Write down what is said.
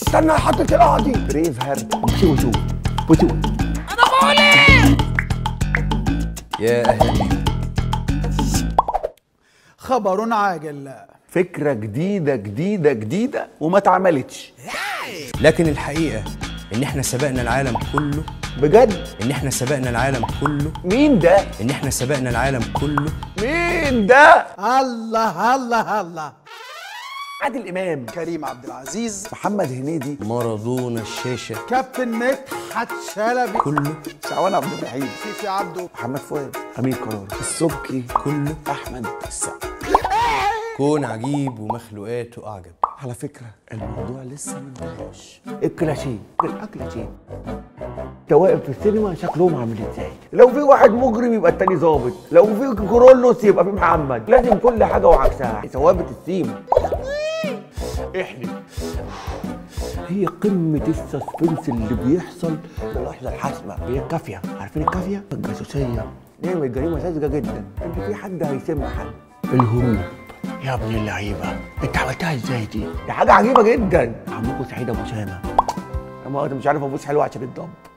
استنى حطيت القاضي بريف هارت بصي وشوف بصي يا اهلا خبر عاجل فكره جديده جديده جديده وما اتعملتش لكن الحقيقه ان احنا سبقنا العالم كله بجد ان احنا سبقنا العالم كله مين ده ان احنا سبقنا العالم كله مين ده الله الله الله عادل امام كريم عبد العزيز محمد هنيدي مارادونا الشاشه كابتن مدحت شلبي كله شعبان عبد الرحيم فيفي عبده محمد فؤاد امير قرار السبكي كله احمد السقا كون عجيب ومخلوقاته اعجب على فكره الموضوع لسه ما انتهاش الكلاشيه الكلاشيه انت واقف في السينما شكلهم عامل ازاي لو في واحد مجرم يبقى التاني ظابط لو في كورولوس يبقى في محمد لازم كل حاجه وعكسها ثوابت السيما احلم هي قمة السسبنس اللي بيحصل في اللحظة الحاسمة هي الكافية عارفين الكافية؟ الجاسوسية نعمل جريمة ساذجة جدا ان في حد هيسم حد الهروب يا ابن اللعيبة انت عملتها ازاي دي؟ دي حاجة عجيبة جدا عمكم سعيد ابو سامة انا مش عارف ابوس حلو عشان الضب